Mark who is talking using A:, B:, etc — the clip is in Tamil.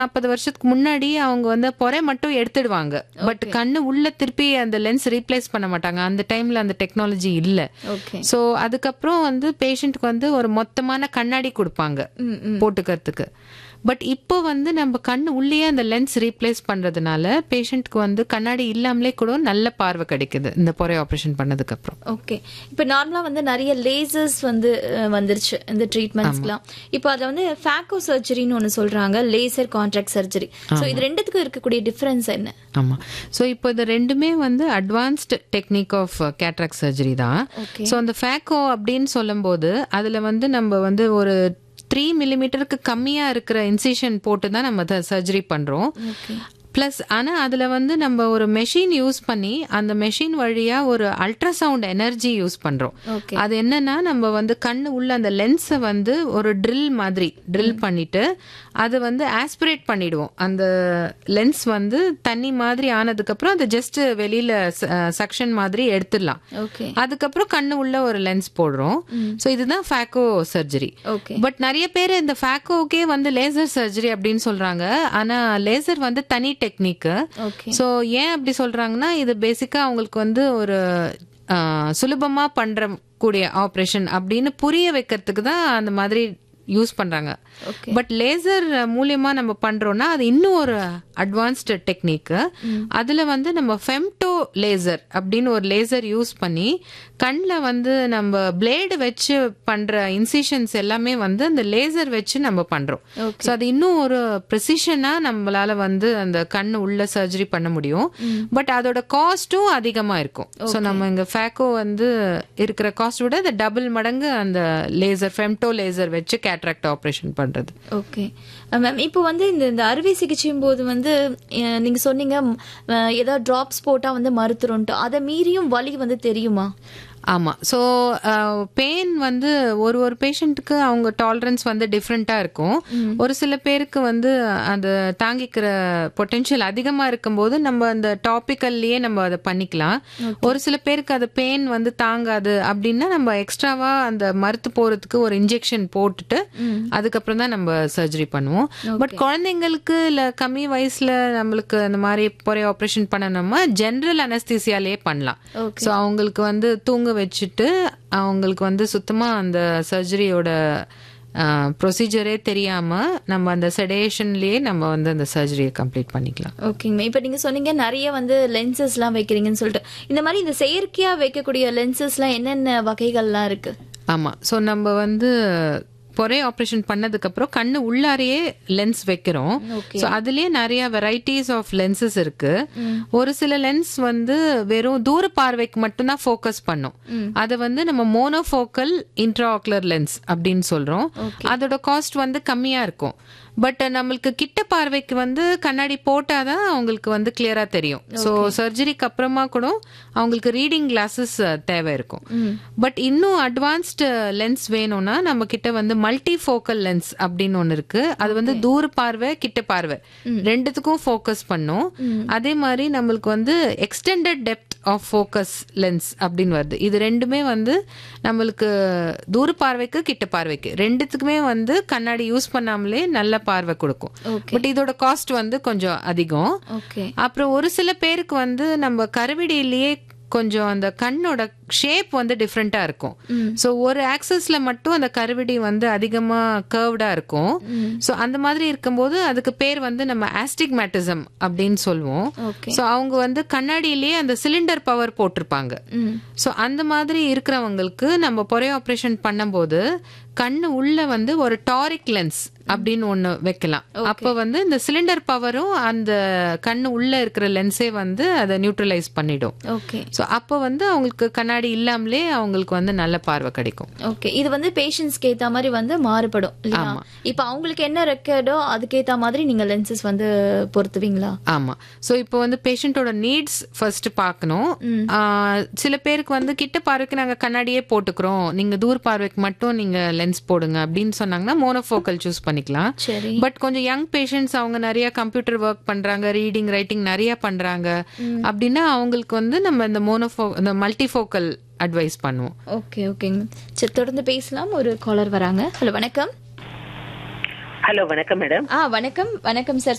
A: நாற்பது வருஷத்துக்கு முன்னாடி அவங்க வந்து பொறை மட்டும் எடுத்துடுவாங்க பட் கண்ணு உள்ள திருப்பி அந்த லென்ஸ் ரீப்ளேஸ் பண்ண மாட்டாங்க அந்த டைம்ல அந்த டெக்னாலஜி இல்ல
B: ஓகே
A: ஸோ அதுக்கப்புறம் வந்து பேஷண்ட்டுக்கு வந்து ஒரு மொத்தமான கண்ணாடி கொடுப்பாங்க
B: ம் ம்
A: போட்டுக்கிறதுக்கு பட் இப்போ வந்து நம்ம கண்ணு உள்ளேயே அந்த லென்ஸ் ரீப்ளேஸ் பண்றதுனால பேஷண்ட்க்கு வந்து கண்ணாடி இல்லாமலே கூட நல்ல பார்வை கிடைக்குது இந்த பொறை ஆப்ரேஷன் பண்ணதுக்கு அப்புறம்
B: ஓகே இப்போ நார்மலா வந்து நிறைய லேசர்ஸ் வந்து அஹ், வந்துருச்சு இந்த ட்ரீட்மெண்ட்ஸ்க்குலாம் இப்போ அதுல வந்து ஃபேக்கோ சர்ஜரின்னு ஒன்னு சொல்றாங்க லேசர் கான்ட்ராக்ட் சர்ஜரி ஸோ இது ரெண்டுத்துக்கும் இருக்கக்கூடிய டிஃபரன்ஸ் என்ன
A: ஆமா ஸோ இப்போ இது ரெண்டுமே வந்து advanced technique of cataract surgery தான்
B: Okay.
A: ஸோ அந்த ஃபேக்கோ அப்படின்னு சொல்லும்போது அதுல வந்து நம்ம வந்து ஒரு த்ரீ மில்லிமீட்டருக்கு கம்மியா இருக்கிற இன்சிஷன் போட்டு தான் நம்ம சர்ஜரி பண்றோம்
B: ஓகே
A: ப்ளஸ் ஆனால் அதில் வந்து நம்ம ஒரு மெஷின் யூஸ் பண்ணி அந்த மெஷின் வழியாக ஒரு அல்ட்ராசவுண்ட் எனர்ஜி யூஸ் பண்ணுறோம்
B: ஓகே
A: அது என்னன்னா நம்ம வந்து கண்ணு உள்ள அந்த லென்ஸை வந்து ஒரு ட்ரில் மாதிரி ட்ரில் பண்ணிட்டு அதை வந்து ஆஸ்பிரேட் பண்ணிடுவோம் அந்த லென்ஸ் வந்து தண்ணி மாதிரி ஆனதுக்கப்புறம் அதை ஜஸ்ட் வெளியில சக்ஷன் மாதிரி எடுத்துடலாம்
B: ஓகே
A: அதுக்கப்புறம் கண்ணு உள்ள ஒரு லென்ஸ் போடுறோம் ஸோ இதுதான் ஃபேக்கோ சர்ஜரி
B: ஓகே
A: பட் நிறைய பேர் இந்த ஃபேக்கோக்கே வந்து லேசர் சர்ஜரி அப்படின்னு சொல்றாங்க ஆனா லேசர் வந்து தனி டெக்னிக்
B: ஓகே
A: ஸோ ஏன் அப்படி சொல்றாங்கன்னா இது பேசிக்கா அவங்களுக்கு வந்து ஒரு ஆ, சுலபமா பண்ற கூடிய ஆப்ரேஷன் அப்படின்னு புரிய வைக்கிறதுக்கு தான் அந்த மாதிரி யூஸ் பண்றாங்க
B: ஓகே
A: பட் லேசர் மூலியமா நம்ம பண்றோம்னா அது இன்னும் ஒரு அட்வான்ஸ்டு டெக்னிக் அதுல வந்து நம்ம ஃபெம்டோ லேசர் அப்படின்னு ஒரு லேசர் யூஸ் பண்ணி கண்ணில் வந்து நம்ம பிளேடு வச்சு பண்ற இன்சிஷன்ஸ் எல்லாமே வந்து அந்த லேசர் வச்சு நம்ம பண்றோம்
B: ஓகே
A: ஸோ அது இன்னும் ஒரு ப்ரெசிஷனா நம்மளால வந்து அந்த கண்ணு உள்ள சர்ஜரி பண்ண முடியும் பட் அதோட காஸ்ட்டும் அதிகமா இருக்கும் ஸோ நம்ம இங்க ஃபேக்கோ வந்து இருக்கிற காஸ்ட் விட இந்த டபுள் மடங்கு அந்த லேசர் ஃபெம்டோ லேசர் வச்சு கேட்ராக்ட் ஆப்ரேஷன் பண்றது
B: ஓகே மேம் இப்போ வந்து இந்த இந்த அறுவை சிகிச்சையும் போது வந்து அஹ், நீங்க சொன்னீங்க ம், அஹ், ஏதாவது டிராப்ஸ் போட்டா வந்து மருத்துரும்ட்டு அதை மீறியும் வலி வந்து தெரியுமா
A: ஆமா ஸோ பெயின் வந்து ஒரு ஒரு பேஷண்ட்டுக்கு அவங்க டாலரன்ஸ் வந்து டிஃப்ரெண்ட்டாக இருக்கும் ஒரு சில பேருக்கு வந்து அது தாங்கிக்கிற பொட்டென்ஷியல் அதிகமாக இருக்கும்போது நம்ம அந்த டாபிக்கல்லையே நம்ம அதை பண்ணிக்கலாம் ஒரு சில பேருக்கு அது பெயின் வந்து தாங்காது அப்படின்னா நம்ம எக்ஸ்ட்ராவா அந்த மருத்து போறதுக்கு ஒரு இன்ஜெக்ஷன் போட்டுட்டு அதுக்கப்புறம் தான் நம்ம சர்ஜரி பண்ணுவோம் பட் குழந்தைங்களுக்கு இல்ல கம்மி வயசுல நம்மளுக்கு அந்த மாதிரி பொறை ஆப்ரேஷன் பண்ணணுமா ஜென்ரல் அனஸ்தீசியாலேயே பண்ணலாம்
B: ஓகே
A: ஸோ அவங்களுக்கு வந்து தூங்க வச்சுட்டு அவங்களுக்கு வந்து சுத்தமா அந்த சர்ஜரியோட ப்ரொசீஜரே தெரியாம நம்ம அந்த செடேஷன்லயே நம்ம வந்து அந்த சர்ஜரியை கம்ப்ளீட் பண்ணிக்கலாம்
B: ஓகேங்க இப்போ நீங்க சொன்னீங்க நிறைய வந்து லென்சஸ்லாம் வைக்கிறீங்கன்னு சொல்லிட்டு இந்த மாதிரி இந்த செயற்கையா வைக்கக்கூடிய லென்சஸ்லாம் என்னென்ன வகைகள்லாம் இருக்கு
A: ஆமா ஸோ நம்ம வந்து பொறை ஆப்ரேஷன் பண்ணதுக்கு அப்புறம் கண்ணு உள்ளாரையே லென்ஸ் வைக்கிறோம்
B: ஓகே
A: ஸோ அதுலயே நிறைய வெரைட்டிஸ் ஆஃப் லென்சஸ் இருக்கு ஒரு சில லென்ஸ் வந்து வெறும் தூர பார்வைக்கு மட்டும்தான் ஃபோக்கஸ் பண்ணும் அதை வந்து நம்ம மோனோஃபோக்கல் இன்ட்ராஆக்குலர் லென்ஸ் அப்படின்னு சொல்றோம் அதோட காஸ்ட் வந்து கம்மியா இருக்கும் பட் நம்மளுக்கு கிட்ட பார்வைக்கு வந்து கண்ணாடி போட்டாதான் அவங்களுக்கு வந்து கிளியரா தெரியும் ஸோ சர்ஜரிக்கு அப்புறமா கூட அவங்களுக்கு ரீடிங் கிளாஸஸ் தேவை இருக்கும் பட் இன்னும் அட்வான்ஸ்டு லென்ஸ் வேணும்னா நம்ம கிட்ட வந்து மல்டி ஃபோக்கல் லென்ஸ் அப்படின்னு ஒன்று இருக்கு அது வந்து தூர பார்வை கிட்ட பார்வை ரெண்டுத்துக்கும் ஃபோக்கஸ் பண்ணும் அதே மாதிரி நம்மளுக்கு வந்து extended depth of focus lens அப்படின்னு வருது இது ரெண்டுமே வந்து நம்மளுக்கு தூர பார்வைக்கு கிட்ட பார்வைக்கு ரெண்டுத்துக்குமே வந்து கண்ணாடி யூஸ் பண்ணாமலே நல்ல பார்வை கொடுக்கும்
B: ஓகே
A: பட் இதோட காஸ்ட் வந்து கொஞ்சம் அதிகம்
B: ஓகே
A: அப்புறம் ஒரு சில பேருக்கு வந்து நம்ம கருவிடியிலேயே கொஞ்சம் அந்த கண்ணோட ஷேப் வந்து டிஃப்ரெண்டா இருக்கும் ஸோ ஒரு ஆக்சஸ்ல மட்டும் அந்த கருவிடி வந்து அதிகமா கர்வ்டா இருக்கும் ஸோ அந்த மாதிரி இருக்கும்போது அதுக்கு பேர் வந்து நம்ம ஆஸ்டிக்மேட்டிசம் அப்படின்னு சொல்லுவோம்
B: ஓகே
A: ஸோ அவங்க வந்து கண்ணாடியிலேயே அந்த சிலிண்டர் பவர் போட்டிருப்பாங்க
B: ம்
A: ஸோ அந்த மாதிரி இருக்கிறவங்களுக்கு நம்ம பொறை ஆப்ரேஷன் பண்ணும்போது கண்ணு உள்ள வந்து ஒரு டாரிக் லென்ஸ் அப்படின்னு ஒண்ணு வைக்கலாம் அப்ப வந்து இந்த சிலிண்டர் பவரும் அந்த கண்ணு உள்ள இருக்கிற லென்ஸே வந்து அதை நியூட்ரலைஸ் பண்ணிடும்
B: ஓகே
A: ஸோ அப்போ வந்து அவங்களுக்கு கண்ணாடி இல்லாமலே அவங்களுக்கு வந்து நல்ல பார்வை கிடைக்கும்
B: ஓகே இது வந்து பேஷண்ட்ஸ்க்கு ஏத்த மாதிரி வந்து மாறுபடும் இல்லையா இப்போ அவங்களுக்கு என்ன ரெக்கார்டோ அதுக்கேத்த மாதிரி நீங்க லென்சஸ் வந்து பொருத்துவீங்களா
A: ஆமா ஸோ இப்போ வந்து பேஷண்ட்டோட நீட்ஸ் ஃபர்ஸ்ட் பார்க்கணும் ஆஹ் சில பேருக்கு வந்து கிட்ட பார்வைக்கு நாங்க கண்ணாடியே போட்டுக்கிறோம் நீங்க தூர பார்வைக்கு மட்டும் நீங்க லென்ஸ் போடுங்க அப்படின்னு சொன்னாங்கன்னா மோனோஃபோக்கல் சூஸ் பண்ணிக்கலாம்
B: சரி
A: பட் கொஞ்சம் யங் பேஷண்ட்ஸ் அவங்க நிறைய கம்ப்யூட்டர் ஒர்க் பண்றாங்க ரீடிங் ரைட்டிங் நிறைய பண்றாங்க அப்படின்னா அவங்களுக்கு வந்து நம்ம இந்த மோனோஃபோ இந்த மல்டிஃபோக்கல் அட்வைஸ் பண்ணுவோம்
B: ஓகே ஓகேங்க சரி தொடர்ந்து பேசலாம் ஒரு காலர் வராங்க ஹலோ வணக்கம்
C: ஹலோ வணக்கம் மேடம்
B: ஆ வணக்கம் வணக்கம் சார்